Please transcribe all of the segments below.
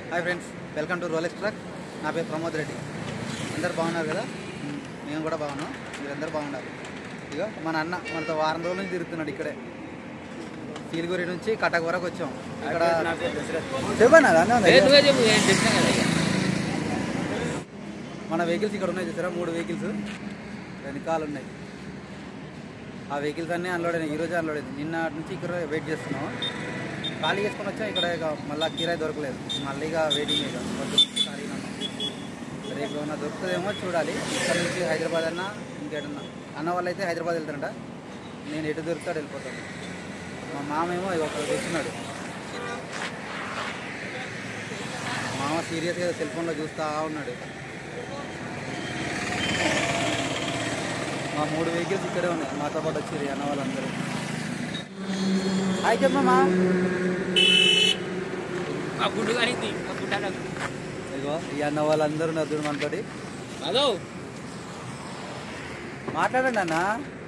Hi friends welcome to Rolex truck నా పేరు ప్రమోద్ రెడ్డి అందరు బాగున్నారు కదా మ్మ్. మేము కూడా బాగున్నాం మీరందరూ బాగున్నారు ఇక మన అన్న మనతో వారం రోజుల నుంచి తిరుగుతున్నాడు ఇక్కడే సీలిగురి నుంచి కటక్ వరకు వచ్చాం ఇక్కడ చెప్పన్నా అన్న ఉంది. రేటుగా చెప్పు ఏం చెప్పినా కదా ఇక. మన వెహికల్స్ ఇక్కడ ఉన్నాయి చూసారా మూడు వెహికల్స్ వెనకాల ఉన్నాయి ఆ వెహికల్స్ అన్నీ అన్లోడ్ అయినాయి ఈరోజు అన్లోడ్ అయింది నిన్న నుంచి ఇక్కడ వెయిట్ చేస్తున్నాం ఖాళీ చేసుకొని వచ్చాం ఇక్కడ ఇక మళ్ళీ కిరాయి దొరకలేదు మళ్ళీ ఇక వెయిటింగ్ ఇక పొద్దు నుంచి ఖాళీగా ఉన్నాం రేపు ఏమన్నా దొరుకుతుందేమో చూడాలి ఇక్కడ నుంచి హైదరాబాద్ అన్నా ఇంకేటన్నా అన్న వాళ్ళు అయితే హైదరాబాద్ వెళ్తారంట నేను ఎటు దొరుకుతాడు వెళ్ళిపోతాను మా మామ ఏమో ఒక తెచ్చున్నాడు మామ సీరియస్గా సెల్ ఫోన్లో చూస్తూ ఉన్నాడు మా మూడు వెహికల్స్ ఇక్కడే ఉన్నాయి మాతో పాటు వచ్చేది అన్న వాళ్ళందరూ హాయ్ చెప్పమ్మా ఆ గుడ్డు కానీ ఇది, ఆ గుడ్డ నాకు. ఇగో ఈ అన్న వాళ్ళందరూ ఉన్నారు చూడు మనతోటి అదో మాట్లాడండి అన్న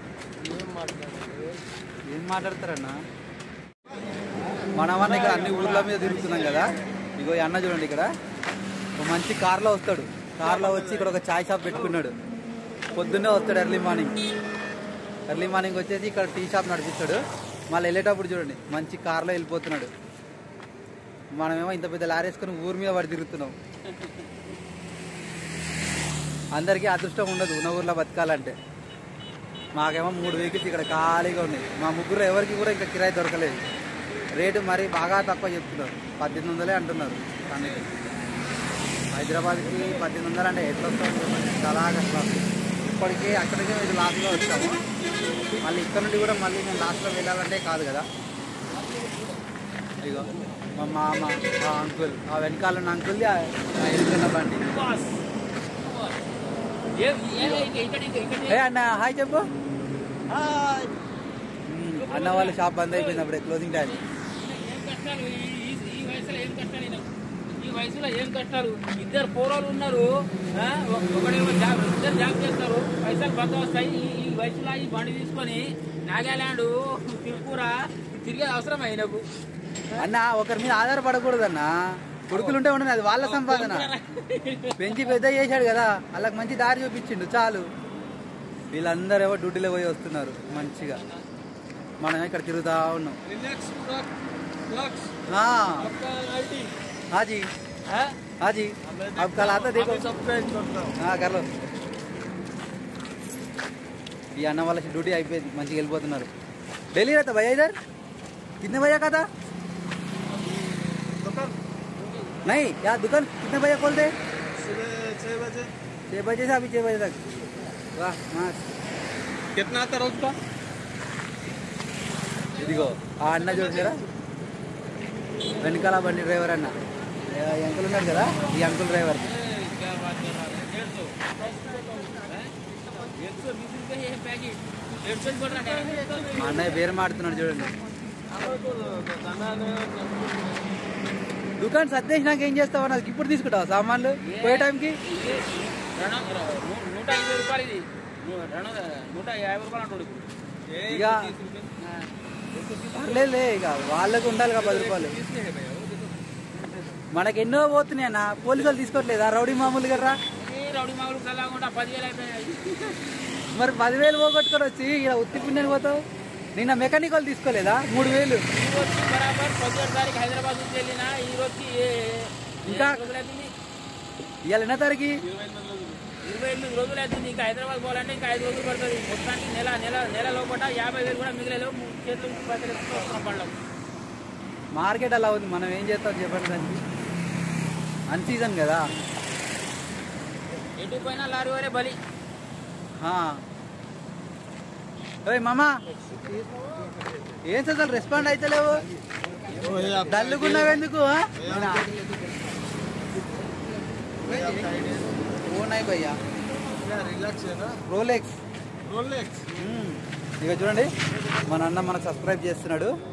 ఏం మాట్లాడతారన్న మనమన్న ఇక్కడ అన్ని ఊర్ల మీద తిరుగుతున్నాం కదా ఇగో ఈ అన్న చూడండి ఇక్కడ ఒక మంచి కార్లో వస్తాడు కార్లో వచ్చి ఇక్కడ ఒక చాయ్ షాప్ పెట్టుకున్నాడు పొద్దున్నే వస్తాడు ఎర్లీ మార్నింగ్ ఎర్లీ మార్నింగ్ వచ్చేసి ఇక్కడ టీ షాప్ నడిపిస్తాడు మళ్ళీ వెళ్ళేటప్పుడు చూడండి మంచి కార్లో వెళ్ళిపోతున్నాడు మనమేమో ఇంత పెద్ద లారీ వేసుకొని ఊరి మీద పడి తిరుగుతున్నాం అందరికీ అదృష్టం ఉండదు ఉన్న ఊర్లో బతకాలంటే మాకేమో మూడు వెహికల్స్ ఇక్కడ ఖాళీగా ఉన్నాయి మా ముగ్గురు ఎవరికి కూడా ఇంకా కిరాయి దొరకలేదు రేటు మరీ బాగా తక్కువ చెప్తున్నారు పద్దెనిమిది వందలే అంటున్నారు కానీ హైదరాబాద్కి పద్దెనిమిది వందలు అంటే ఎట్లా వస్తాం చెప్పండి చాలా కష్టం ఇప్పటికే అక్కడికే ఇది లాస్ట్గా వచ్చాము మళ్ళీ ఇక్కడ నుండి కూడా మళ్ళీ మేము లాస్ట్లో వెళ్ళాలంటే కాదు కదా ఇగో మా మామ మా అంకుల్ ఆ వెనకాల ఉన్న అంకుల్ది ఆ ఆ ఎదురున్న బండి బాస్. ఏ- ఏ- ఏ- ఇక్కడ ఇక్కడ ఇక్కడ ఏ అన్న హాయ్ చెప్పు మ్మ్. అన్న వాళ్ళ షాప్ బంద్ అయిపోయింది అప్పుడే క్లోజింగ్ టైం ఏం కష్టాలు ఈ- ఈ- ఈ వయసులో ఏం కష్టాలు ఈయనకు? ఈ వయసులో ఏం కష్టాలు ఇద్దరు పోరాలు ఉన్నారు ఆ? ఒక- ఒకడేమో జాబ్ ఇద్దరు జాబ్ చేస్తారు పైసలు బంద వస్తాయి ఈ- ఈ వయసులో ఈ బండి తీసుకొని నాగాలాండ్ తిరుపూర తిరిగే అవసరం ఆయనకు అన్న ఒకరి మీద ఆధారపడకూడదు అన్న కొడుకులుంటే ఉండదు అది వాళ్ళ సంపాదన పెంచి పెద్ద చేశాడు కదా వాళ్ళకి మంచి దారి చూపించిండు చాలు వీళ్ళందరూ ఏవో డ్యూటీలో పోయి వస్తున్నారు మంచిగా మనం ఇక్కడ తిరుగుతా ఉన్నాం हाँ हाँ जी ఆ? हाँ जी अब कल आता देखो हाँ कर लो ఈ అన్న వాళ్ళ డ్యూటీ అయిపోయింది మంచిగా వెళ్ళిపోతున్నారు ఢిల్లీ रहता भैया इधर कितने बजे का था नहीं यार दुकान कितने बजे खोलते छह बजे छः बजे से अभी छः बजे तक वाह मस्त कितना आता रोज का ఇదిగో ఆ అన్న చూసారా వెనకాల బండి డ్రైవర్ అన్న ఏ, ఈ అంకుల్ ఉన్నారు కదా ఈ అంకుల్ డ్రైవర్ क्या बात कर रहा है डेढ़ सौ एक सौ बीस रुपये है पैकेट डेढ़ सौ बोल रहा है మా అన్నయ్య పేరు మాడుతున్నాడు చూడండి దుకాణం సర్దేసి నాకు ఏం చేస్తావు నాకు ఇప్పుడు తీసుకుంటావా సామాన్లు పోయే టైంకి ఇది రెండు నూ- నూట ఇరవై రూపాయలు ఇది నూ- రెండు నూట యాభై రూపాయలు అంటాడు ఇప్పుడు. ఇక ఆ. పర్లేదులే ఇక వాళ్ళకు ఉండాలి కదా పది రూపాయలు మనకి ఎన్నో పోతున్నాయి అన్న పోలీసు వాళ్ళు తీసుకోవట్లేదా రౌడీ మామూలు కదా ఈ రౌడీ మామూలు చల్లకుండా పదివేలు అయిపోయాయి మరి పదివేలు పోగొట్టుకొని వచ్చి ఇలా ఉత్తి పుణ్యానికి పోతావు నిన్న మెకానిక్ వాళ్ళు తీసుకోలేదా మూడు వేలు ఈ రోజుకి బరాబర్ పదిహేడు తారీఖు హైదరాబాద్ నుంచి వెళ్ళిన ఈ రోజుకి ఏ- ఇంకా? ఎన్ని రోజులు అవుతుంది ఇవాళ ఎన్నో తారీఖు ఇరవై ఎనిమిది రోజులు అవుతుంది ఇంకా హైదరాబాద్ పోవాలంటే ఇంకా ఐదు రోజులు పడుతుంది మొత్తానికి నెల నెల నెల లోపల యాభై వేలు కూడా మిగిలేదు చేతులు నుంచి పైసలు ఎత్తుకొని వస్తున్నాం పళ్ళకు మార్కెట్ అలా ఉంది మనం ఏం చేస్తాం చెప్పండి దానికి అన్ సీజన్ కదా ఎటు పోయినా లారీ వరే బలి ఆ. ఓయ్ మామా ఏం అసలు రెస్పాండ్ అయితే లేవు డల్లుకున్నావు ఎందుకు ఆ? ఓ నై భయ్యా रिलैक्स है ना రోలెక్స్ रोलेक्स ఇక చూడండి మన అన్న మనకు సబ్స్క్రైబ్ చేస్తున్నాడు